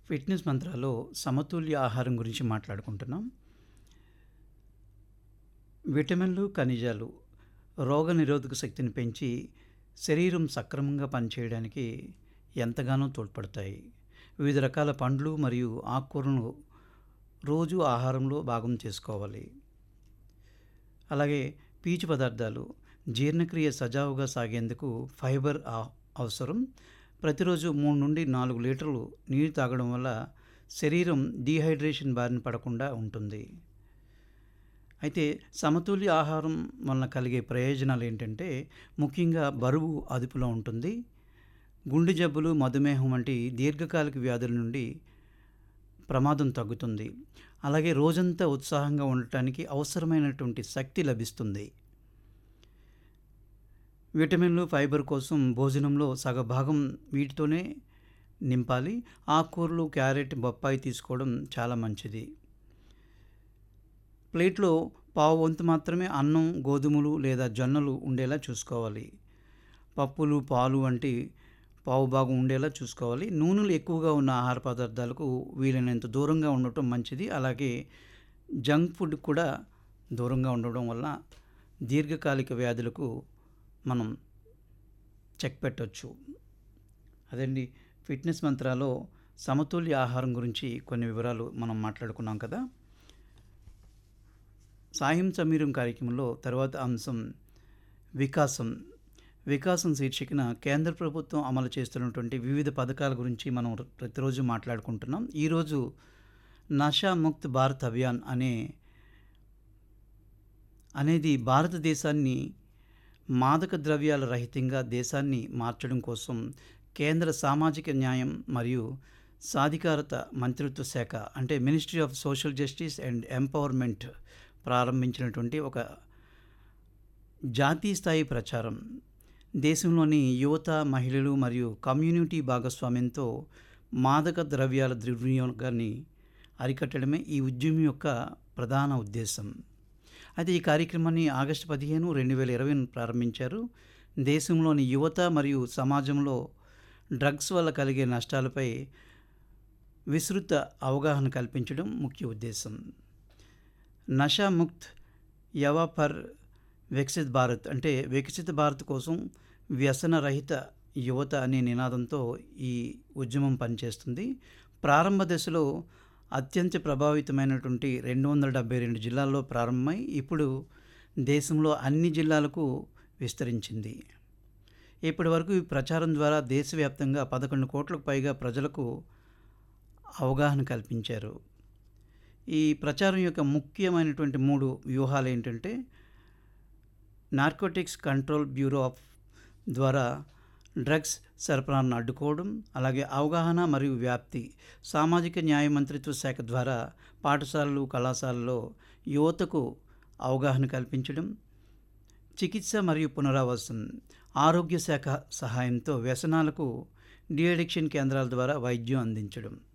fitness మంత్రాలో సమతుల్య ఆహారం గురించి మాట్లాడుకుంటున్నాం విటమిన్లు ఖనిజాలు రోగ నిరోధక శక్తిని పెంచి శరీరం సక్రమంగా పనిచేయడానికి ఎంతగానో తోడ్పడతాయి వివిధ రకాల పండ్లు మరియు ఆకుకూరలను రోజు ఆహారంలో భాగం చేసుకోవాలి అలాగే పీచు పదార్థాలు జీర్ణక్రియ సజావుగా సాగేందుకు ఫైబర్ ఆ- అవసరం ప్రతిరోజు మూడు నుండి నాలుగు లీటర్లు నీరు తాగడం వల్ల శరీరం డీహైడ్రేషన్ బారిన పడకుండా ఉంటుంది అయితే సమతుల్య ఆహారం వలన కలిగే ప్రయోజనాలు ఏంటంటే ముఖ్యంగా బరువు అదుపులో ఉంటుంది గుండె జబ్బులు మధుమేహం వంటి దీర్ఘకాలిక వ్యాధుల నుండి ప్రమాదం తగ్గుతుంది అలాగే రోజంతా ఉత్సాహంగా ఉండటానికి అవసరమైనటువంటి శక్తి లభిస్తుంది విటమిన్లు ఫైబర్ కోసం భోజనంలో సగభాగం వీటితోనే నింపాలి ఆకుకూరలు క్యారెట్ బొప్పాయి తీసుకోవడం చాలా మంచిది ప్లేట్లో పావు వంతు మాత్రమే అన్నం గోధుమలు లేదా జొన్నలు ఉండేలా చూసుకోవాలి పప్పులు పాలు వంటి పావు భాగం ఉండేలా చూసుకోవాలి నూనెలు ఎక్కువగా ఉన్న ఆహార పదార్థాలకు వీలైనంత దూరంగా ఉండటం మంచిది అలాగే జంక్ ఫుడ్ కూడా దూరంగా ఉండడం వల్ల దీర్ఘకాలిక వ్యాధులకు మనం చెక్ పెట్టవచ్చు అదండి ఫిట్నెస్ మంత్రాలో సమతుల్య ఆహారం గురించి కొన్ని వివరాలు మనం మాట్లాడుకున్నాం కదా సాయం సమీరం కార్యక్రమంలో తర్వాత అంశం వికాసం వికాసం శీర్షికన కేంద్ర ప్రభుత్వం అమలు చేస్తున్నటువంటి వివిధ పథకాల గురించి మనం ప్రతిరోజు మాట్లాడుకుంటున్నాం ఈరోజు నషా ముక్త్ భారత్ అభియాన్ అనే అనేది భారతదేశాన్ని మాదక ద్రవ్యాల రహితంగా దేశాన్ని మార్చడం కోసం కేంద్ర సామాజిక న్యాయం మరియు సాధికారత మంత్రిత్వ శాఖ అంటే ministry of social justice and empowerment ప్రారంభించినటువంటి ఒక జాతీయ స్థాయి ప్రచారం దేశంలోని యువత మహిళలు మరియు కమ్యూనిటీ భాగస్వామ్యంతో మాదక ద్రవ్యాల దుర్వినియోగాన్ని అరికట్టడమే ఈ ఉద్యమం యొక్క ప్రధాన ఉద్దేశం అయితే ఈ కార్యక్రమాన్ని ఆగస్టు పదిహేను రెండు వేల ఇరవై ప్రారంభించారు దేశంలోని యువత మరియు సమాజంలో డ్రగ్స్ వల్ల కలిగే నష్టాలపై విస్తృత అవగాహన కల్పించడం ముఖ్య ఉద్దేశం నషా ముక్త్ యవా పర్ వికసిత్ భారత్ అంటే వికసిత భారత్ కోసం వ్యసన రహిత యువత అనే నినాదంతో ఈ ఉద్యమం పనిచేస్తుంది ప్రారంభ దశలో అత్యంత ప్రభావితమైనటువంటి రెండు వందల డెబ్బై రెండు జిల్లాల్లో ప్రారంభమై ఇప్పుడు దేశంలో అన్ని జిల్లాలకు విస్తరించింది ఇప్పటి వరకు ఈ ప్రచారం ద్వారా దేశవ్యాప్తంగా పదకొండు కోట్లకు పైగా ప్రజలకు అవగాహన కల్పించారు ఈ ప్రచారం యొక్క ముఖ్యమైనటువంటి మూడు వ్యూహాలు ఏంటంటే నార్కోటిక్స్ కంట్రోల్ బ్యూరో ఆఫ్ ద్వారా డ్రగ్స్ సరఫరాను అడ్డుకోవడం అలాగే అవగాహన మరియు వ్యాప్తి సామాజిక న్యాయ మంత్రిత్వ శాఖ ద్వారా పాఠశాలలు కళాశాలలో యువతకు అవగాహన కల్పించడం చికిత్స మరియు పునరావాసం ఆరోగ్య శాఖ సహాయంతో వ్యసనాలకు డిఅడిక్షన్ కేంద్రాల ద్వారా వైద్యం అందించడం